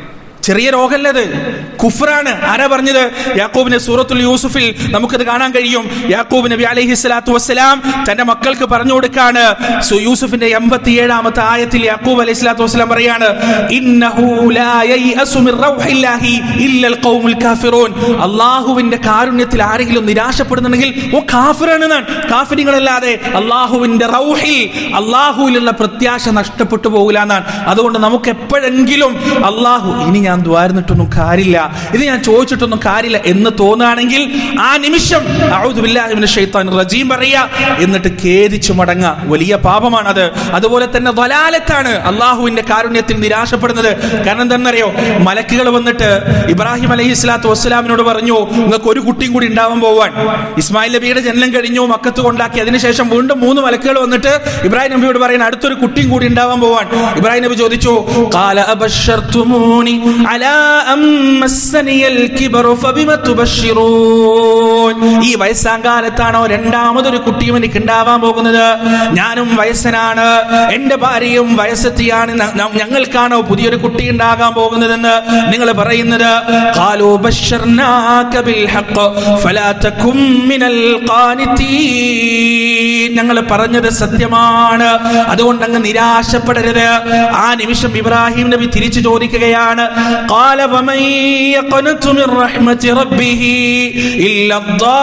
ചെറിയ രോഗമല്ലത് കുഫറാണ് ആരാ പറഞ്ഞത് യാക്കൂബിന്റെ സൂറത്തുൽ യൂസുഫിൽ നമുക്കത് കാണാൻ കഴിയും യാക്കൂബ് നബി അലൈഹി സ്വലാത്തു വസ്സലാം തന്റെ മക്കൾക്ക് പറഞ്ഞു കൊടുക്കാണ് സു യൂസുഫിന്റെ എൺപത്തിയേഴാമത്തെ ആയത്തിൽ യാക്കൂബ് അലൈഹി സ്വലാത്തു വസ്സലാം പറയാണ് ഇന്നഹു ലാ യയ്അസു മിർ റൗഹില്ലാഹി ഇല്ലൽ ഖൗമുൽ കാഫിറൂൻ അള്ളാഹുവിന്റെ കാരുണ്യത്തിൽ ആരെങ്കിലും നിരാശപ്പെടുന്നുണ്ടെങ്കിൽ ഓ കാഫിറാണ് എന്നാണ് കാഫിരികളല്ലാതെ അള്ളാഹുവിന്റെ റൗഹിൽ അള്ളാഹുവിലുള്ള പ്രത്യാശ നഷ്ടപ്പെട്ടു പോകില്ല എന്നാണ് അതുകൊണ്ട് നമുക്ക് എപ്പോഴെങ്കിലും അള്ളാഹു ഇനി ഞാൻ ദ്വാരുന്നിട്ടൊന്നും കാര്യമില്ല ഇത് ഞാൻ ചോദിച്ചിട്ടൊന്നും കാര്യമില്ല എന്ന് തോന്നുകയാണെങ്കിൽ ആ നിമിഷം അഊദു ബില്ലാഹി മിനശ് ശൈത്താനിർ റജീം പറയാ എന്നിട്ട് ഖേദിച്ചു മടങ്ങ വലിയ പാപമാണത് അതുപോലെ തന്നെ വലാലത്താണ് അള്ളാഹുവിന്റെ കാരുണ്യത്തിൽ നിരാശപ്പെടുന്നത് കാരണം എന്താണെന്നറിയോ മലക്കുകൾ വന്നിട്ട് ഇബ്രാഹിം അലൈഹി സ്വലാത്തു വസ്സലാമിനോട് പറഞ്ഞു നിങ്ങൾക്ക് ഒരു കുട്ടിയും കൂടി ഉണ്ടാവാൻ പോവാൻ ഇസ്മായിൽ നബിയുടെ ജനനം കഴിഞ്ഞു മക്കത്ത് കൊണ്ടാക്കി അതിനുശേഷം വീണ്ടും മൂന്ന് മലക്കുകൾ വന്നിട്ട് ഇബ്രാഹിം നബിയോട് പറയുന്ന അടുത്തൊരു കുട്ടിയും കൂടി ഉണ്ടാവാൻ പോവാൻ ഇബ്രാഹിം നബി ചോദിച്ചു "ഖാല അബശ്ശർതുമൂനി അലാ അം മസ്സനിയൽ കിബറു ഫബിമ തുബശ്ശിറൂൻ?" ഈ വയസ്സാം കാലത്താണോ രണ്ടാമതൊരു കുട്ടിയും എനിക്ക് ഉണ്ടാവാൻ പോകുന്നത് ഞാനും വയസ്സനാണ് എന്റെ ഭാര്യയും വയസ്സെത്തിയാണ് ന- ന- ഞങ്ങൾക്കാണോ പുതിയൊരു കുട്ടി ഉണ്ടാകാൻ പോകുന്നതെന്ന് നിങ്ങൾ പറയുന്നത് "ഖാലൂ ബശ്ശർനാക ബിൽ ഹഖ് ഫലാ തകും മിനൽ ഖാനിതീൻ." ഞങ്ങൾ പറഞ്ഞത് സത്യമാണ് അതുകൊണ്ട് അങ്ങ് നിരാശപ്പെടരുത് ആ നിമിഷം ഇബ്രാഹിം നബി തിരിച്ചു ചോദിക്കുകയാണ് "ഖാല വമൻ യഖ്നതു മിർ റഹ്മതി റബ്ബിഹി ഇല്ല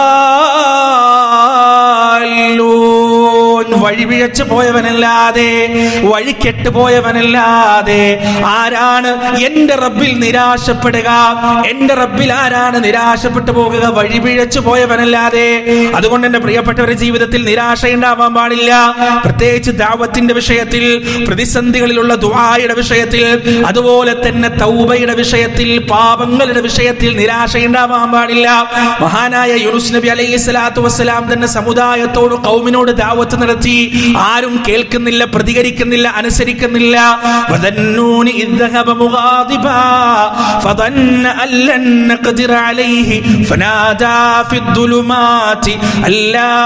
الضالون വഴിപിഴച്ചു പോയവനല്ലാതെ വഴിക്കെട്ട് പോയവനല്ലാതെ ആരാണ് എന്റെ റബ്ബിൽ നിരാശപ്പെടുക എന്റെ റബ്ബിൽ ആരാണ് നിരാശപ്പെട്ടു പോകുക വഴിപിഴച്ചു പോയവനല്ലാതെ അതുകൊണ്ട് എന്റെ പ്രിയപ്പെട്ടവരുടെ ജീവിതത്തിൽ നിരാശ ഉണ്ടാവാൻ പാടില്ല പ്രത്യേകിച്ച് ദാവത്തിന്റെ വിഷയത്തിൽ പ്രതിസന്ധികളിലുള്ള ദുആയുടെ വിഷയത്തിൽ അതുപോലെ തന്നെ തൗബയുടെ വിഷയത്തിൽ പാപങ്ങളുടെ വിഷയത്തിൽ നിരാശ ഉണ്ടാവാൻ പാടില്ല മഹാനായ യൂനുസ് നബി അലൈഹി സ്വലാത്തു വസ്സലാം തന്നെ സമുദായത്തോട് കൗമിനോട് ദാവത്ത് നടത്തി ആരും കേൾക്കുന്നില്ല പ്രതികരിക്കുന്നില്ല അനുസരിക്കുന്നില്ല വദന്നൂനി ഇദ് ذهب مغاضبا فظن أن لن نقدر عليه فنادى في الظلمات أن لا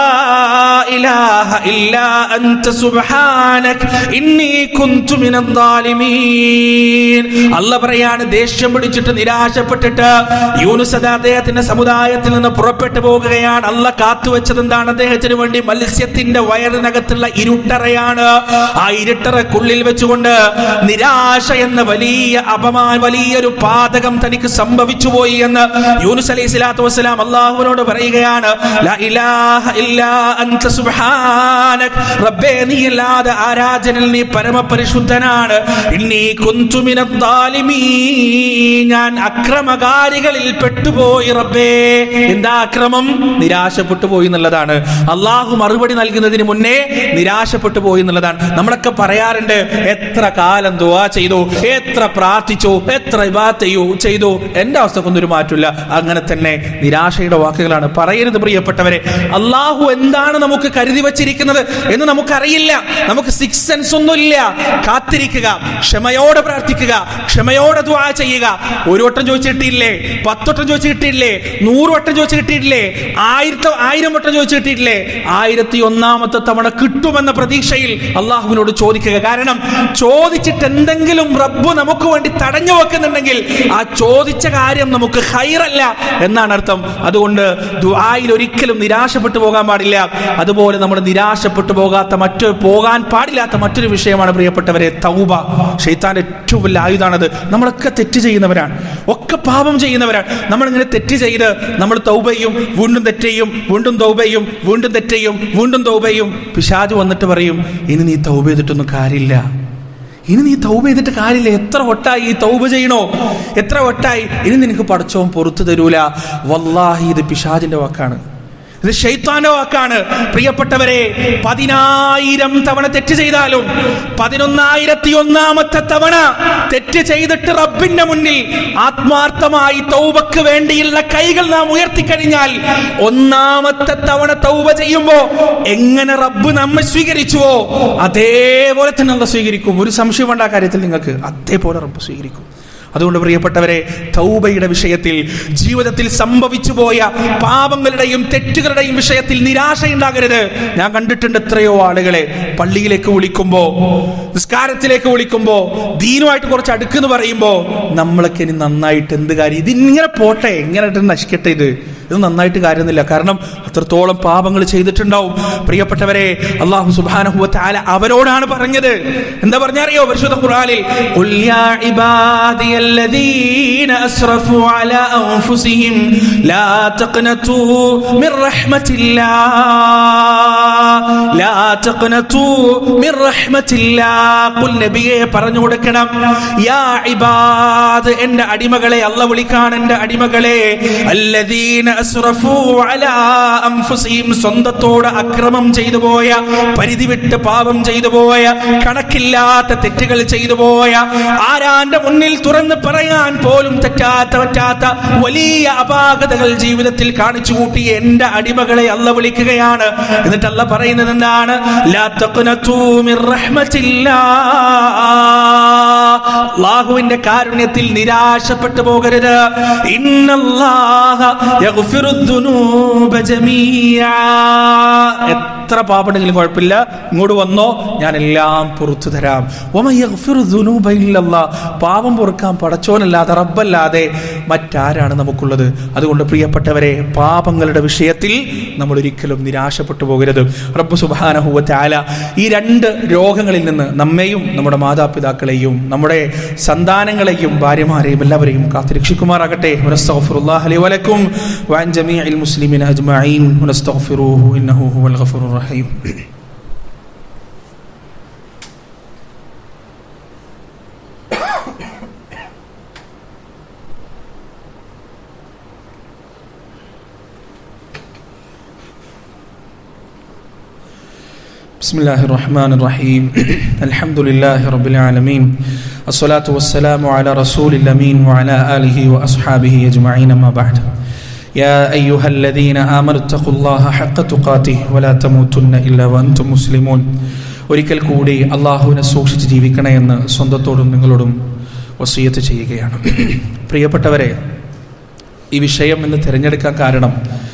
إله إلا أنت سبحانك إني كنت من الظالمين അല്ല പറയാണ് ദേഷ്യം പിടിച്ചിട്ട് നിരാശപ്പെട്ടിട്ട് യൂനുസ് അതാ അദ്ദേഹത്തിന്റെ സമുദായത്തിൽ നിന്ന് പുറപ്പെട്ടു പോകുകയാണ് അല്ല കാത്തുവെച്ചത് എന്താണ് അദ്ദേഹത്തിന് വേണ്ടി മത്സ്യത്തിന്റെ വയറിനകത്തുള്ള ഇരുട്ടറയാണ് ആ ഇരുട്ടറക്കുള്ളിൽ വെച്ചുകൊണ്ട് നിരാശ എന്ന വലിയ അപമാൻ വലിയൊരു പാതകം തനിക്ക് സംഭവിച്ചു പോയി എന്ന് യൂനുസ് അലൈഹി സ്വലാത്തു വസ്സലാം അള്ളാഹുവിനോട് പറയുകയാണ് ലാ ഇലാഹ ഇല്ലാ അൻത സുബ്ഹാനക് റബ്ബേ നീ അല്ലാതെ ആരാധനയിൽ നീ പരമപരിശുദ്ധനാണ് ഇന്നീ കുന്തു മിനദ് ളാലിമീൻ. ഞാൻ അക്രമകാരികളിൽ പെട്ടുപോയി റബ്ബേ എന്താ അക്രമം നിരാശപ്പെട്ടു പോയി എന്നുള്ളതാണ് അള്ളാഹു മറുപടി നൽകുന്നതിന് മുന്നേ നിരാശപ്പെട്ടു പോയി എന്നുള്ളതാണ് നമ്മളൊക്കെ പറയാറുണ്ട് എത്ര കാലം ദുആ ചെയ്തു എത്ര പ്രാർത്ഥിച്ചു എത്ര ഇബാദത്ത് ചെയ്യൂ ചെയ്തു എന്റെ അവസ്ഥക്കൊന്നും ഒരു മാറ്റമില്ല അങ്ങനെ തന്നെ നിരാശയുടെ വാക്കുകളാണ് പറയരുത് പ്രിയപ്പെട്ടവരെ അള്ളാഹു എന്താണ് നമുക്ക് കരുതി വച്ചിരിക്കുന്നത് എന്ന് നമുക്കറിയില്ല നമുക്ക് സിക്സ് സെൻസ് ഒന്നുമില്ല കാത്തിരിക്കുക ക്ഷമയോടെ പ്രാർത്ഥിക്കുക ക്ഷമയോടെ ദുആ ചെയ്യുക ഒരു വട്ടം ചോദിച്ചു കിട്ടിയില്ലേ പത്തൊട്ടം ചോദിച്ചു കിട്ടിയില്ലേ നൂറ് വട്ടം ചോദിച്ചു കിട്ടിയില്ലേ ആയിരത്തി ആയിരം വട്ടം ചോദിച്ചു കിട്ടിയില്ലേ ആയിരത്തി ഒന്നാമത്തെ തവണ കിട്ടുമെന്ന പ്രതീക്ഷയിൽ അള്ളാഹുവിനോട് ചോദിക്കുക കാരണം ചോദിച്ചിട്ട് എന്തെങ്കിലും റബ്ബ് നമുക്ക് വേണ്ടി തടഞ്ഞു വെക്കുന്നുണ്ടെങ്കിൽ ആ ചോദിച്ച കാര്യം നമുക്ക് ഹൈറല്ല എന്നാണ് അർത്ഥം അതുകൊണ്ട് ദുആയിൽ ഒരിക്കലും നിരാശപ്പെട്ടു പോകാൻ പാടില്ല അതുപോലെ നമ്മൾ നിരാശപ്പെട്ടു പോകാത്ത മറ്റു പോകാൻ പാടില്ലാത്ത മറ്റൊരു വിഷയമാണ് പ്രിയപ്പെട്ടവരെ തൗബ ഷെയ്ത്താന്റെ ഏറ്റവും വലിയ ആയുധാണത് നമ്മളൊക്കെ തെറ്റ് ചെയ്യുന്നവരാണ് ഒക്കെ പാപം ചെയ്യുന്നവരാണ് നമ്മളിങ്ങനെ തെറ്റ് ചെയ്ത് നമ്മൾ തൗബയും വീണ്ടും തെറ്റെയ്യും വീണ്ടും തൗബയും വീണ്ടും തെറ്റെയ്യും വീണ്ടും തൗബയും പിശാജ് വന്നിട്ട് പറയും ഇനി നീ തൗബ ചെയ്തിട്ടൊന്നും കാര്യമില്ല ഇനി നീ തൗബ ചെയ്തിട്ട് കാര്യമില്ല എത്ര വട്ടായി ഈ തൗബ ചെയ്യണോ എത്ര വട്ടായി ഇനി നിനക്ക് പടച്ചോൻ പുറത്തു തരൂല വല്ലാഹി ഇത് പിശാജിന്റെ വാക്കാണ് ഇത് ഷെയ്ത്താന്റെ വാക്കാണ് പ്രിയപ്പെട്ടവരെ പതിനായിരം തവണ തെറ്റ് ചെയ്താലും പതിനൊന്നായിരത്തി ഒന്നാമത്തെ തവണ തെറ്റ് ചെയ്തിട്ട് റബ്ബിന്റെ മുന്നിൽ ആത്മാർത്ഥമായി തൗബക്ക് വേണ്ടിയുള്ള കൈകൾ നാം ഉയർത്തിക്കഴിഞ്ഞാൽ ഒന്നാമത്തെ തവണ തൗബ ചെയ്യുമ്പോ എങ്ങനെ റബ്ബ് നമ്മെ സ്വീകരിച്ചുവോ അതേപോലെ തന്നെ അല്ല സ്വീകരിക്കും ഒരു സംശയം വേണ്ട ആ കാര്യത്തിൽ നിങ്ങൾക്ക് അതേപോലെ റബ്ബ് സ്വീകരിക്കും അതുകൊണ്ട് പ്രിയപ്പെട്ടവരെ തൗബയുടെ വിഷയത്തിൽ ജീവിതത്തിൽ സംഭവിച്ചു പോയ പാപങ്ങളുടെയും തെറ്റുകളുടെയും വിഷയത്തിൽ നിരാശയുണ്ടാകരുത് ഞാൻ കണ്ടിട്ടുണ്ട് എത്രയോ ആളുകളെ പള്ളിയിലേക്ക് വിളിക്കുമ്പോ നിസ്കാരത്തിലേക്ക് വിളിക്കുമ്പോ ദീനുമായിട്ട് കുറച്ച് അടുക്കെന്ന് പറയുമ്പോ നമ്മളൊക്കെ ഇനി നന്നായിട്ട് എന്ത് കാര്യം ഇതിങ്ങനെ പോട്ടെ ഇങ്ങനെ നശിക്കട്ടെ ഇത് ഇത് നന്നായിട്ട് കാര്യമൊന്നുമില്ല കാരണം അത്രത്തോളം പാപങ്ങൾ ചെയ്തിട്ടുണ്ടാവും പ്രിയപ്പെട്ടവരെ അള്ളാഹു സുബാനഹുല അവരോടാണ് പറഞ്ഞത് എന്താ പറഞ്ഞറിയോ പരിശുദ്ധ ഖുർആനിൽ "ഖുൽ യാ ഇബാദിയല്ലദീന അസ്റഫു അലാ അൻഫുസിഹിം ലാ തഖ്നതു മിർ റഹ്മത്തില്ലാ ലാ തഖ്നതു മിർ റഹ്മത്തില്ലാ ഖുൽ നബിയെ പറഞ്ഞു കൊടുക്കണം യാ ഇബാദ് എന്റെ അടിമകളെ അല്ല വിളിക്കാൻ എന്റെ അടിമകളെ അല്ലദീന അസ്റഫു അലാ അൻഫുസിഹിം സ്വന്തത്തോട് അക്രമം ചെയ്തു പോയ പരിധി വിട്ട് പാപം ചെയ്തു പോയ കണക്കില്ലാത്ത തെറ്റുകൾ ചെയ്തു പോയ ആരാന്റെ മുന്നിൽ തുറന്ന് പറയാൻ പോലും തെറ്റാത്ത പറ്റാത്ത വലിയ അപാകതകൾ ജീവിതത്തിൽ കാണിച്ചു കൂട്ടി എന്റെ അടിമകളെ അല്ല വിളിക്കുകയാണ് എന്നിട്ട് അല്ല പറയുന്നത് എന്താണ് ലാ തഖ്നതു മിർ റഹ്മത്തില്ലാ അള്ളാഹുവിന്റെ കാരുണ്യത്തിൽ നിരാശപ്പെട്ടു പോകരുത് ഇന്നല്ലാഹ യഗ്ഫിറു ദുനൂബ ജമീഅ എത്ര പാപമുണ്ടെങ്കിലും കുഴപ്പമില്ല ഇങ്ങോട്ട് വന്നോ ഞാൻ എല്ലാം പുറത്തു തരാം വമ യഗ്ഫിറു ദുനൂബ ഇല്ലല്ലാ പാപം പൊറുക്കാൻ പടച്ചോനല്ലാതെ റബ്ബല്ലാതെ മറ്റാരാണ് നമുക്കുള്ളത് അതുകൊണ്ട് പ്രിയപ്പെട്ടവരെ പാപങ്ങളുടെ വിഷയത്തിൽ നമ്മൾ ഒരിക്കലും നിരാശപ്പെട്ടു പോകരുത് റബ്ബ് സുബാനഹുവ ആല ഈ രണ്ട് രോഗങ്ങളിൽ നിന്ന് നമ്മെയും നമ്മുടെ മാതാപിതാക്കളെയും നമ്മുടെ സന്താനങ്ങളെയും ഭാര്യമാരെയും എല്ലാവരെയും കാത്തുരക്ഷിക്കുമാറാകട്ടെ വനസ്തഗ്ഫിറുല്ലാഹ ലി വലക്കും വഅൻ ജമീഇൽ മുസ്ലിമീന അജ്മഈൻ വനസ്തഗ്ഫിറൂഹു ഇന്നഹു ഹുവൽ ഗഫൂറുർ റഹീം بسم الله الرحمن الرحيم الحمد لله رب العالمين الصلاة والسلام على رسول الأمين وعلى آله وأصحابه أجمعين ما بعد يا أيها الذين آمنوا اتقوا الله حق تقاته ولا تموتن إلا وأنتم مسلمون ഒരിക്കൽ കൂടി അള്ളാഹുവിനെ സൂക്ഷിച്ച് ജീവിക്കണേ എന്ന് സ്വന്തത്തോടും നിങ്ങളോടും വസീയത്ത് ചെയ്യുകയാണ് പ്രിയപ്പെട്ടവരെ ഈ വിഷയം എന്ന് തിരഞ്ഞെടുക്കാൻ കാരണം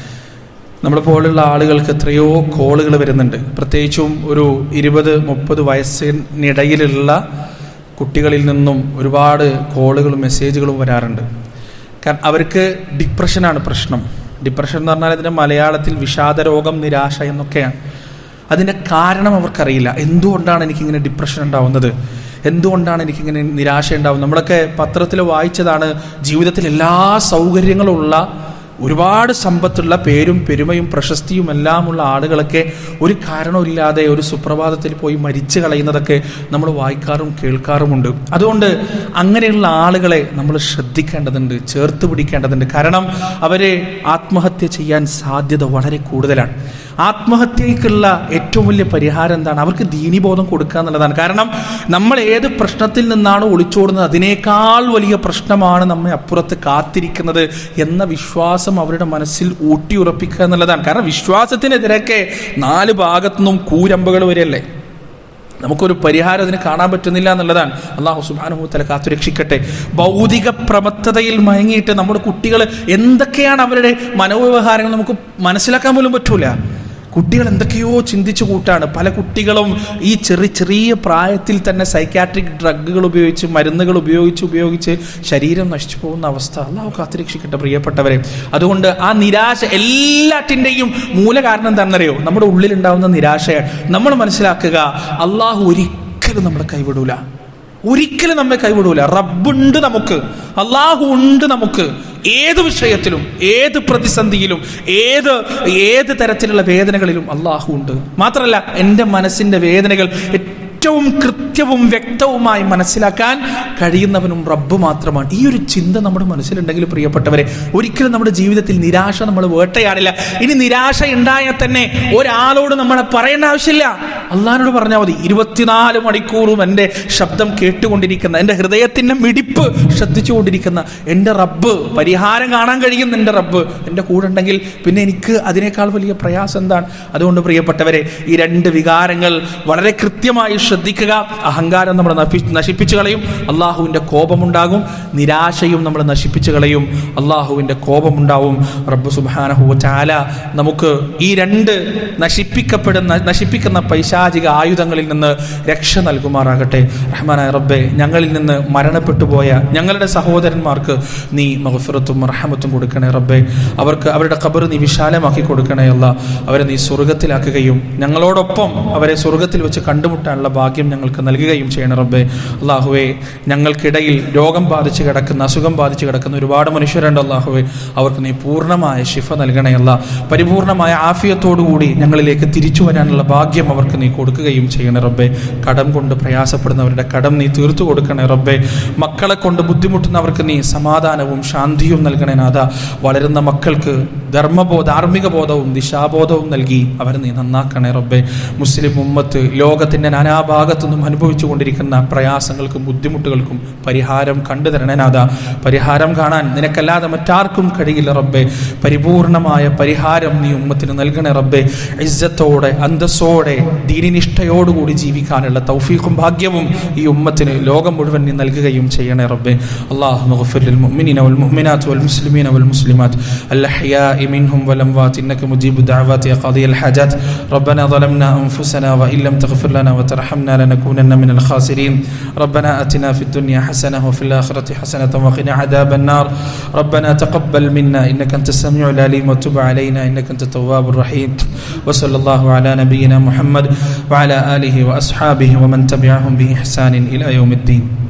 നമ്മളെ പോലുള്ള ആളുകൾക്ക് എത്രയോ കോളുകൾ വരുന്നുണ്ട് പ്രത്യേകിച്ചും ഒരു ഇരുപത് മുപ്പത് വയസ്സിനിടയിലുള്ള കുട്ടികളിൽ നിന്നും ഒരുപാട് കോളുകളും മെസ്സേജുകളും വരാറുണ്ട് കാരണം അവർക്ക് ഡിപ്രഷനാണ് പ്രശ്നം ഡിപ്രഷൻ എന്ന് പറഞ്ഞാൽ ഇതിൻ്റെ മലയാളത്തിൽ വിഷാദരോഗം നിരാശ എന്നൊക്കെയാണ് അതിൻ്റെ കാരണം അവർക്കറിയില്ല എന്തുകൊണ്ടാണ് എനിക്കിങ്ങനെ ഡിപ്രഷൻ ഉണ്ടാവുന്നത് എന്തുകൊണ്ടാണ് എനിക്കിങ്ങനെ നിരാശ ഉണ്ടാവുന്നത് നമ്മളൊക്കെ പത്രത്തിൽ വായിച്ചതാണ് ജീവിതത്തിൽ എല്ലാ സൗകര്യങ്ങളുള്ള ഒരുപാട് സമ്പത്തുള്ള പേരും പെരുമയും പ്രശസ്തിയും എല്ലാമുള്ള ആളുകളൊക്കെ ഒരു കാരണമില്ലാതെ ഒരു സുപ്രഭാതത്തിൽ പോയി മരിച്ചു കളയുന്നതൊക്കെ നമ്മൾ വായിക്കാറും കേൾക്കാറുമുണ്ട് അതുകൊണ്ട് അങ്ങനെയുള്ള ആളുകളെ നമ്മൾ ശ്രദ്ധിക്കേണ്ടതുണ്ട് ചേർത്ത് പിടിക്കേണ്ടതുണ്ട് കാരണം അവരെ ആത്മഹത്യ ചെയ്യാൻ സാധ്യത വളരെ കൂടുതലാണ് ആത്മഹത്യക്കുള്ള ഏറ്റവും വലിയ പരിഹാരം എന്താണ് അവർക്ക് ദീനിബോധം കൊടുക്കുക എന്നുള്ളതാണ് കാരണം നമ്മൾ ഏത് പ്രശ്നത്തിൽ നിന്നാണ് ഒളിച്ചോടുന്നത് അതിനേക്കാൾ വലിയ പ്രശ്നമാണ് നമ്മെ അപ്പുറത്ത് കാത്തിരിക്കുന്നത് എന്ന വിശ്വാസം അവരുടെ മനസ്സിൽ ഊട്ടിയുറപ്പിക്കുക എന്നുള്ളതാണ് കാരണം വിശ്വാസത്തിനെതിരൊക്കെ നാല് ഭാഗത്തുനിന്നും കൂരമ്പുകൾ വരെയല്ലേ നമുക്കൊരു പരിഹാരം അതിന് കാണാൻ പറ്റുന്നില്ല എന്നുള്ളതാണ് അള്ളാഹു സുബാനുഭൂത്തല കാത്തുരക്ഷിക്കട്ടെ ഭൗതിക പ്രമത്തതയിൽ മയങ്ങിയിട്ട് നമ്മുടെ കുട്ടികൾ എന്തൊക്കെയാണ് അവരുടെ മനോവ്യവഹാരങ്ങൾ നമുക്ക് മനസ്സിലാക്കാൻ പോലും പറ്റൂല കുട്ടികൾ എന്തൊക്കെയോ ചിന്തിച്ചു കൂട്ടാണ് പല കുട്ടികളും ഈ ചെറിയ ചെറിയ പ്രായത്തിൽ തന്നെ സൈക്കാട്രിക് ഡ്രഗുകൾ ഉപയോഗിച്ച് മരുന്നുകൾ ഉപയോഗിച്ച് ഉപയോഗിച്ച് ശരീരം നശിച്ചു പോകുന്ന അവസ്ഥ അള്ളാഹു കാത്തുരക്ഷിക്കട്ടെ പ്രിയപ്പെട്ടവരെ അതുകൊണ്ട് ആ നിരാശ എല്ലാറ്റിൻ്റെയും മൂല കാരണം എന്താണെന്നറിയോ നമ്മുടെ ഉള്ളിലുണ്ടാവുന്ന നിരാശയാണ് നമ്മൾ മനസ്സിലാക്കുക അള്ളാഹു ഒരിക്കലും നമ്മളെ കൈവിടൂല ഒരിക്കലും നമ്മെ കൈവിടൂല റബ്ബുണ്ട് നമുക്ക് അള്ളാഹു ഉണ്ട് നമുക്ക് ഏത് വിഷയത്തിലും ഏത് പ്രതിസന്ധിയിലും ഏത് ഏത് തരത്തിലുള്ള വേദനകളിലും അള്ളാഹു ഉണ്ട് മാത്രമല്ല എൻ്റെ മനസ്സിൻ്റെ വേദനകൾ ഏറ്റവും കൃത്യവും വ്യക്തവുമായി മനസ്സിലാക്കാൻ കഴിയുന്നവനും റബ്ബ് മാത്രമാണ് ഈ ഒരു ചിന്ത നമ്മുടെ മനസ്സിലുണ്ടെങ്കിൽ പ്രിയപ്പെട്ടവരെ ഒരിക്കലും നമ്മുടെ ജീവിതത്തിൽ നിരാശ നമ്മൾ വേട്ടയാടില്ല ഇനി നിരാശ ഉണ്ടായാൽ തന്നെ ഒരാളോട് നമ്മളെ പറയേണ്ട ആവശ്യമില്ല അള്ളഹാനോട് പറഞ്ഞാൽ മതി ഇരുപത്തിനാല് മണിക്കൂറും എൻ്റെ ശബ്ദം കേട്ടുകൊണ്ടിരിക്കുന്ന എൻ്റെ ഹൃദയത്തിൻ്റെ മിടിപ്പ് ശ്രദ്ധിച്ചുകൊണ്ടിരിക്കുന്ന എൻ്റെ റബ്ബ് പരിഹാരം കാണാൻ കഴിയുന്ന എൻ്റെ റബ്ബ് എൻ്റെ കൂടെ ഉണ്ടെങ്കിൽ പിന്നെ എനിക്ക് അതിനേക്കാൾ വലിയ പ്രയാസം എന്താണ് അതുകൊണ്ട് പ്രിയപ്പെട്ടവരെ ഈ രണ്ട് വികാരങ്ങൾ വളരെ കൃത്യമായി ശ്രദ്ധിക്കുക അഹങ്കാരം നമ്മൾ നശി- നശിപ്പിച്ചു കളയും അള്ളാഹുവിൻ്റെ കോപമുണ്ടാകും നിരാശയും നമ്മൾ നശിപ്പിച്ചു കളയും അള്ളാഹുവിൻ്റെ കോപമുണ്ടാവും റബ്ബ് സുബാനഹു ചാല നമുക്ക് ഈ രണ്ട് നശിപ്പിക്കപ്പെടുന്ന നശിപ്പിക്കുന്ന പൈശാചിക ആയുധങ്ങളിൽ നിന്ന് രക്ഷ നൽകുമാറാകട്ടെ റഹ്മാനായ റബ്ബെ ഞങ്ങളിൽ നിന്ന് മരണപ്പെട്ടു പോയ ഞങ്ങളുടെ സഹോദരന്മാർക്ക് നീ മഹഫിറത്തും റഹമത്തും കൊടുക്കണേ റബ്ബെ അവർക്ക് അവരുടെ ഖബർ നീ വിശാലമാക്കി കൊടുക്കണേ അല്ല അവരെ നീ സ്വർഗത്തിലാക്കുകയും ഞങ്ങളോടൊപ്പം അവരെ സ്വർഗത്തിൽ വെച്ച് കണ്ടുമുട്ടാനുള്ള ഭാഗ്യം ഞങ്ങൾക്ക് നൽകുകയും ചെയ്യണം റബ്ബെ അള്ളാഹുവെ ഞങ്ങൾക്കിടയിൽ രോഗം ബാധിച്ച് കിടക്കുന്ന അസുഖം ബാധിച്ച് കിടക്കുന്ന ഒരുപാട് മനുഷ്യരുണ്ട് അള്ളാഹുവെ അവർക്ക് നീ പൂർണ്ണമായ ശിഫ നൽകണയല്ല പരിപൂർണമായ ആഫിയത്തോടുകൂടി ഞങ്ങളിലേക്ക് തിരിച്ചു വരാനുള്ള ഭാഗ്യം അവർക്ക് നീ കൊടുക്കുകയും ചെയ്യണേ റബ്ബെ കടം കൊണ്ട് പ്രയാസപ്പെടുന്നവരുടെ കടം നീ തീർത്തു കൊടുക്കണേ റബ്ബെ മക്കളെ കൊണ്ട് ബുദ്ധിമുട്ടുന്നവർക്ക് നീ സമാധാനവും ശാന്തിയും നൽകണേ നാഥ വളരുന്ന മക്കൾക്ക് ധർമ്മബോ ധാർമ്മിക ബോധവും ദിശാബോധവും നൽകി അവരെ നീ നന്നാക്കണേ റബ്ബെ മുസ്ലിം ഉമ്മത്ത് ലോകത്തിന്റെ നാനാഭാഗത്തു നിന്നും അനുഭവിച്ചു കൊണ്ടിരിക്കുന്ന പ്രയാസങ്ങൾക്കും ബുദ്ധിമുട്ടുകൾക്കും പരിഹാരം കണ്ടു തരണേ നാഥ പരിഹാരം കാണാൻ നിനക്കല്ലാതെ മറ്റാർക്കും കഴിയില്ല റബ്ബെ പരിപൂർണമായ പരിഹാരം നീ ഉമ്മത്തിന് നൽകണേ റബ്ബെ ഇജ്ജത്തോടെ അന്തസ്സോടെ ദീനിനിഷ്ഠയോടുകൂടി ജീവിക്കാനുള്ള തൗഫീഖും ഭാഗ്യവും ഈ ഉമ്മത്തിന് ലോകം മുഴുവൻ നീ നൽകുകയും ചെയ്യണേ റബ്ബെ അള്ളാഹു مغفر للمؤمنين والمؤمنات والمسلمين والمسلمات الأحياء منهم والأموات إنك مجيب الدعوات يا قاضي الحاجات ربنا ظلمنا أنفسنا وإن لم تغفر لنا وترحمنا لنكونن من الخاسرين ربنا آتنا في الدنيا حسنة وفي الآخرة حسنة وقنا عذاب النار ربنا تقبل منا إنك أنت السميع العليم وتب علينا إنك أنت التواب الرحيم وصلى الله على نبينا محمد وعلى آله وأصحابه ومن تبعهم بإحسان إلى يوم الدين